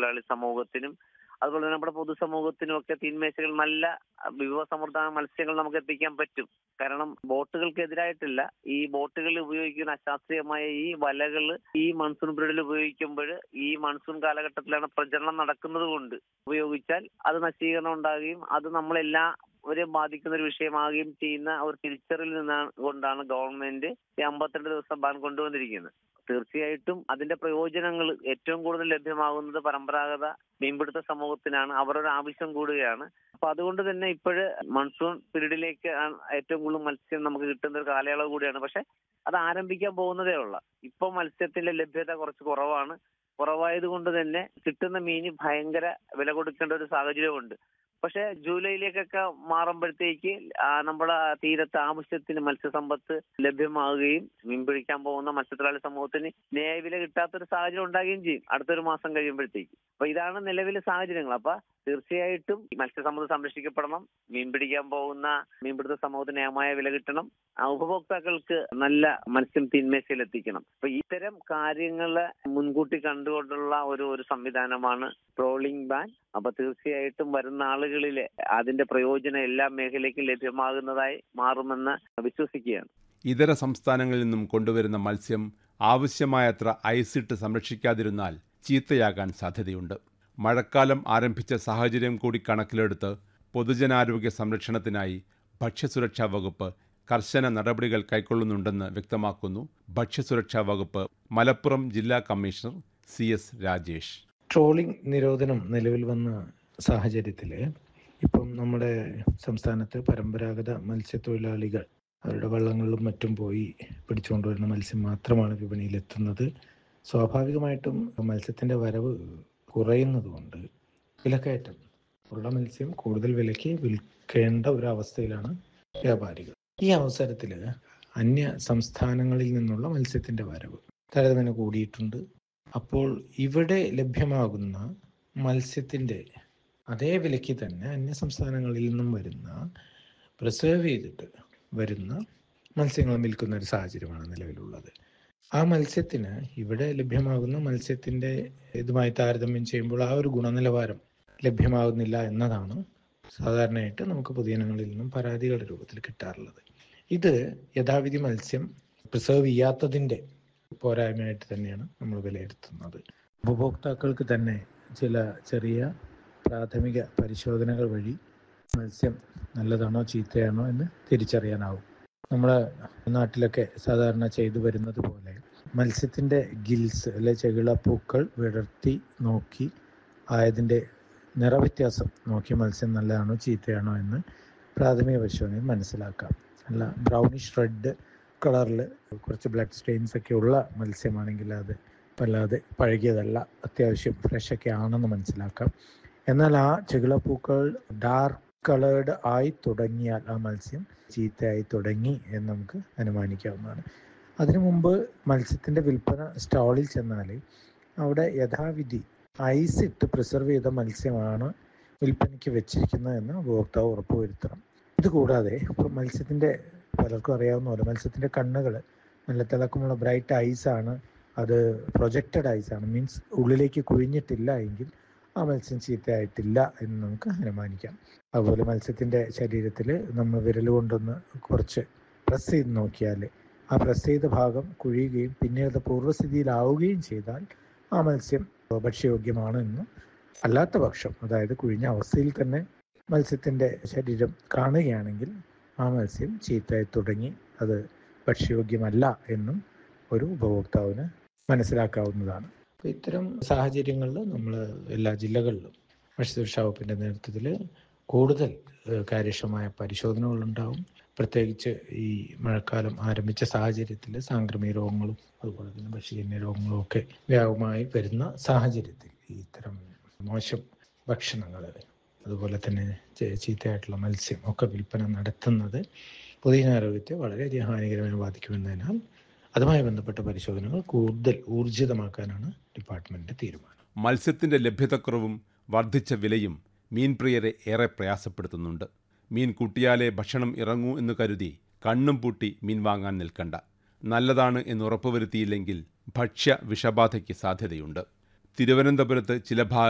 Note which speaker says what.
Speaker 1: മത്സ്യത്തൊഴിലാളി സമൂഹത്തിനും അതുപോലെ തന്നെ നമ്മുടെ പൊതുസമൂഹത്തിനും ഒക്കെ തീന്മേശകൾ നല്ല വിഭവസമൃദ്ധമായ മത്സ്യങ്ങൾ നമുക്ക് എത്തിക്കാൻ പറ്റും കാരണം ബോട്ടുകൾക്കെതിരായിട്ടില്ല ഈ ബോട്ടുകളിൽ ഉപയോഗിക്കുന്ന അശാസ്ത്രീയമായ ഈ വലകൾ ഈ മൺസൂൺ പീരീഡിൽ ഉപയോഗിക്കുമ്പോൾ ഈ മൺസൂൺ കാലഘട്ടത്തിലാണ് പ്രചരണം നടക്കുന്നത് കൊണ്ട് ഉപയോഗിച്ചാൽ അത് നശീകരണം ഉണ്ടാകുകയും അത് നമ്മളെല്ലാ ഒരു ബാധിക്കുന്ന ഒരു വിഷയമാകുകയും ചെയ്യുന്ന ഒരു തിരിച്ചറിവിൽ നിന്നാണ് കൊണ്ടാണ് ഗവൺമെന്റ് ഈ അമ്പത്തിരണ്ട് ദിവസം ബാൻ കൊണ്ടുവന്നിരിക്കുന്നത് തീർച്ചയായിട്ടും അതിന്റെ പ്രയോജനങ്ങൾ ഏറ്റവും കൂടുതൽ ലഭ്യമാകുന്നത് പരമ്പരാഗത മീൻപിടുത്ത സമൂഹത്തിനാണ് അവരുടെ ആവശ്യം കൂടുകയാണ് അപ്പൊ അതുകൊണ്ട് തന്നെ ഇപ്പോഴ് മൺസൂൺ പീരീഡിലേക്ക് ആണ് ഏറ്റവും കൂടുതൽ മത്സ്യം നമുക്ക് കിട്ടുന്ന ഒരു കാലയളവ് കൂടിയാണ് പക്ഷെ അത് ആരംഭിക്കാൻ പോകുന്നതേ ഉള്ളൂ ഇപ്പൊ മത്സ്യത്തിന്റെ ലഭ്യത കുറച്ച് കുറവാണ് കുറവായത് കൊണ്ട് തന്നെ കിട്ടുന്ന മീന് ഭയങ്കര വില കൊടുക്കേണ്ട ഒരു സാഹചര്യമുണ്ട് പക്ഷെ ജൂലൈയിലേക്കൊക്കെ മാറുമ്പോഴത്തേക്ക് ആ, നമ്മുടെ തീരത്ത് ആവശ്യത്തിന് മത്സ്യസമ്പത്ത് ലഭ്യമാവുകയും മീൻ പിടിക്കാൻ പോകുന്ന മത്സ്യത്തൊഴിലാളി സമൂഹത്തിന് ന്യായവില കിട്ടാത്തൊരു സാഹചര്യം ഉണ്ടാകുകയും ചെയ്യും അടുത്തൊരു മാസം കഴിയുമ്പോഴത്തേക്ക് അപ്പൊ ഇതാണ് നിലവിലെ സാഹചര്യങ്ങൾ അപ്പൊ തീർച്ചയായിട്ടും ഈ മത്സ്യസമ്പത്ത് സംരക്ഷിക്കപ്പെടണം മീൻ പിടിക്കാൻ പോകുന്ന മീൻപിടുത്ത സമൂഹത്തിന് ന്യായമായ വില കിട്ടണം ആ ഉപഭോക്താക്കൾക്ക് നല്ല മത്സ്യം തീന്മേശയിൽ എത്തിക്കണം അപ്പൊ ഇത്തരം കാര്യങ്ങളെ മുൻകൂട്ടി കണ്ടുകൊണ്ടുള്ള ഒരു ഒരു സംവിധാനമാണ് ട്രോളിംഗ് ബാൻ അപ്പൊ തീർച്ചയായിട്ടും വരുന്ന ആളുകളിലെ അതിന്റെ പ്രയോജനം എല്ലാ മേഖലയ്ക്കും ലഭ്യമാകുന്നതായി മാറുമെന്ന് വിശ്വസിക്കുകയാണ്
Speaker 2: ഇതര സംസ്ഥാനങ്ങളിൽ നിന്നും കൊണ്ടുവരുന്ന മത്സ്യം ആവശ്യമായത്ര ഐസിട്ട് സംരക്ഷിക്കാതിരുന്നാൽ ചീത്തയാകാൻ സാധ്യതയുണ്ട് മഴക്കാലം ആരംഭിച്ച സാഹചര്യം കൂടി കണക്കിലെടുത്ത് പൊതുജനാരോഗ്യ സംരക്ഷണത്തിനായി ഭക്ഷ്യസുരക്ഷാ വകുപ്പ് കർശന നടപടികൾ കൈക്കൊള്ളുന്നുണ്ടെന്ന് വ്യക്തമാക്കുന്നു ഭക്ഷ്യസുരക്ഷാ വകുപ്പ് മലപ്പുറം ജില്ലാ commissioner C S Rajesh
Speaker 3: trawling നിരോധനം നിലവിൽ വന്ന സാഹചര്യത്തിൽ ഇപ്പം നമ്മുടെ സംസ്ഥാനത്ത് പരമ്പരാഗത മത്സ്യത്തൊഴിലാളികൾ അവരുടെ വള്ളങ്ങളിലും മറ്റും പോയി പിടിച്ചുകൊണ്ടുവരുന്ന മത്സ്യം മാത്രമാണ് വിപണിയിൽ എത്തുന്നത് സ്വാഭാവികമായിട്ടും മത്സ്യത്തിൻ്റെ വരവ് കുറയുന്നത് കൊണ്ട് വിലക്കയറ്റം ഉള്ള മത്സ്യം കൂടുതൽ വിലയ്ക്ക് വിൽക്കേണ്ട ഒരു അവസ്ഥയിലാണ് വ്യാപാരികൾ ഈ അവസരത്തിൽ അന്യ സംസ്ഥാനങ്ങളിൽ നിന്നുള്ള മത്സ്യത്തിൻ്റെ വരവ് താരതമ്യേന കൂടിയിട്ടുണ്ട് അപ്പോൾ ഇവിടെ ലഭ്യമാകുന്ന മത്സ്യത്തിൻ്റെ അതേ വിലയ്ക്ക് തന്നെ അന്യ സംസ്ഥാനങ്ങളിൽ നിന്നും വരുന്ന പ്രിസർവ് ചെയ്തിട്ട് വരുന്ന മത്സ്യങ്ങൾ വിൽക്കുന്ന ഒരു സാഹചര്യമാണ് നിലവിലുള്ളത് ആ മത്സ്യത്തിന് ഇവിടെ ലഭ്യമാകുന്ന മത്സ്യത്തിൻ്റെ ഇതുമായി താരതമ്യം ചെയ്യുമ്പോൾ ആ ഒരു ഗുണനിലവാരം ലഭ്യമാകുന്നില്ല എന്നതാണ് സാധാരണയായിട്ട് നമുക്ക് പൊതുജനങ്ങളിൽ നിന്നും പരാതികളുടെ രൂപത്തിൽ കിട്ടാറുള്ളത് ഇത് യഥാവിധി മത്സ്യം പ്രിസർവ് ചെയ്യാത്തതിൻ്റെ പോരായ്മയായിട്ട് തന്നെയാണ് നമ്മൾ വിലയിരുത്തുന്നത് ഉപഭോക്താക്കൾക്ക് തന്നെ ചില ചെറിയ പ്രാഥമിക പരിശോധനകൾ വഴി മത്സ്യം നല്ലതാണോ ചീത്തയാണോ എന്ന് തിരിച്ചറിയാനാവും നമ്മുടെ നാട്ടിലൊക്കെ സാധാരണ ചെയ്തു വരുന്നത് പോലെ മത്സ്യത്തിൻ്റെ ഗിൽസ് അല്ലെ ചെകിളപ്പൂക്കൾ വിടർത്തി നോക്കി ആയതിൻ്റെ നിറവ്യത്യാസം നോക്കി മത്സ്യം നല്ലതാണോ ചീത്തയാണോ എന്ന് പ്രാഥമിക പരിശോധനയിൽ മനസ്സിലാക്കാം അല്ല ബ്രൗണിഷ് റെഡ് കളറിൽ കുറച്ച് ബ്ലഡ് സ്റ്റെയിൻസ് ഒക്കെ ഉള്ള മത്സ്യമാണെങ്കിൽ അത് വല്ലാതെ പഴകിയതല്ല അത്യാവശ്യം ഫ്രഷ് ഒക്കെ ആണെന്ന് മനസ്സിലാക്കാം എന്നാൽ ആ ചെകിളപ്പൂക്കൾ ഡാർക്ക് കളേർഡ് ആയി തുടങ്ങിയാൽ ആ മത്സ്യം ചീത്തയായി തുടങ്ങി എന്ന് നമുക്ക് അനുമാനിക്കാവുന്നതാണ് അതിനു മുമ്പ് മത്സ്യത്തിൻ്റെ വിൽപ്പന സ്റ്റാളിൽ ചെന്നാൽ അവിടെ യഥാവിധി ഐസ് ഇട്ട് പ്രിസർവ് ചെയ്ത മത്സ്യമാണ് വിൽപ്പനയ്ക്ക് വെച്ചിരിക്കുന്നത് എന്ന് ഉപഭോക്താവ് ഉറപ്പുവരുത്തണം ഇത് കൂടാതെ ഇപ്പോൾ മത്സ്യത്തിൻ്റെ പലർക്കും അറിയാവുന്ന പോലെ മത്സ്യത്തിൻ്റെ കണ്ണുകൾ നല്ല തിളക്കമുള്ള ബ്രൈറ്റ് ഐസ് ആണ് അത് പ്രൊജക്റ്റഡ് ഐസ് ആണ് മീൻസ് ഉള്ളിലേക്ക് കുഴിഞ്ഞിട്ടില്ല എങ്കിൽ ആ മത്സ്യം ചീത്തയായിട്ടില്ല എന്ന് നമുക്ക് അനുമാനിക്കാം അതുപോലെ മത്സ്യത്തിൻ്റെ ശരീരത്തിൽ നമ്മൾ വിരൽ കൊണ്ടൊന്ന് കുറച്ച് പ്രസ് ചെയ്ത് നോക്കിയാൽ ആ പ്രസ് ചെയ്ത ഭാഗം കുഴിയുകയും പിന്നീട് അത് പൂർവ്വസ്ഥിതിയിലാവുകയും ചെയ്താൽ ആ മത്സ്യം ഭക്ഷ്യയോഗ്യമാണ് എന്നും അല്ലാത്ത പക്ഷം അതായത് കുഴിഞ്ഞ അവസ്ഥയിൽ തന്നെ മത്സ്യത്തിൻ്റെ ശരീരം കാണുകയാണെങ്കിൽ ആ മത്സ്യം ചീത്തയായി തുടങ്ങി അത് ഭക്ഷ്യയോഗ്യമല്ല എന്നും ഒരു ഉപഭോക്താവിന് മനസ്സിലാക്കാവുന്നതാണ് അപ്പോൾ ഇത്തരം സാഹചര്യങ്ങളിൽ നമ്മൾ എല്ലാ ജില്ലകളിലും ഭക്ഷ്യസുരക്ഷാ വകുപ്പിൻ്റെ നേതൃത്വത്തിൽ കൂടുതൽ ഏഹ്, കാര്യക്ഷമമായ പരിശോധനകളുണ്ടാവും പ്രത്യേകിച്ച് ഈ മഴക്കാലം ആരംഭിച്ച സാഹചര്യത്തിൽ സാംക്രമിക രോഗങ്ങളും അതുപോലെ തന്നെ ഭക്ഷ്യജന്യ രോഗങ്ങളും ഒക്കെ വ്യാപകമായി വരുന്ന സാഹചര്യത്തിൽ ഈ ഇത്തരം മോശം ഭക്ഷണങ്ങൾ അതുപോലെ തന്നെ ചീ- ചീത്തയായിട്ടുള്ള മത്സ്യം ഒക്കെ വിൽപ്പന നടത്തുന്നത് പൊതുജനാരോഗ്യത്തെ വളരെയധികം ഹാനികരമായി ബാധിക്കുമെന്നതിനാൽ അതുമായി ബന്ധപ്പെട്ട പരിശോധനകൾ കൂടുതൽ ഊർജിതമാക്കാനാണ് ഡിപ്പാർട്ട്മെന്റിന്റെ തീരുമാനം
Speaker 2: മത്സ്യത്തിന്റെ ലഭ്യതക്കുറവും വർദ്ധിച്ച വിലയും മീൻപ്രിയരെ ഏറെ പ്രയാസപ്പെടുത്തുന്നുണ്ട് മീൻ കൂട്ടിയാലേ ഭക്ഷണം ഇറങ്ങൂ എന്ന് കരുതി കണ്ണും പൂട്ടി മീൻ വാങ്ങാൻ നിൽക്കണ്ട നല്ലതാണ് എന്ന് ഉറപ്പുവരുത്തിയില്ലെങ്കിൽ ഭക്ഷ്യ വിഷബാധയ്ക്ക് സാധ്യതയുണ്ട് തിരുവനന്തപുരത്ത് ചില ഭാഗ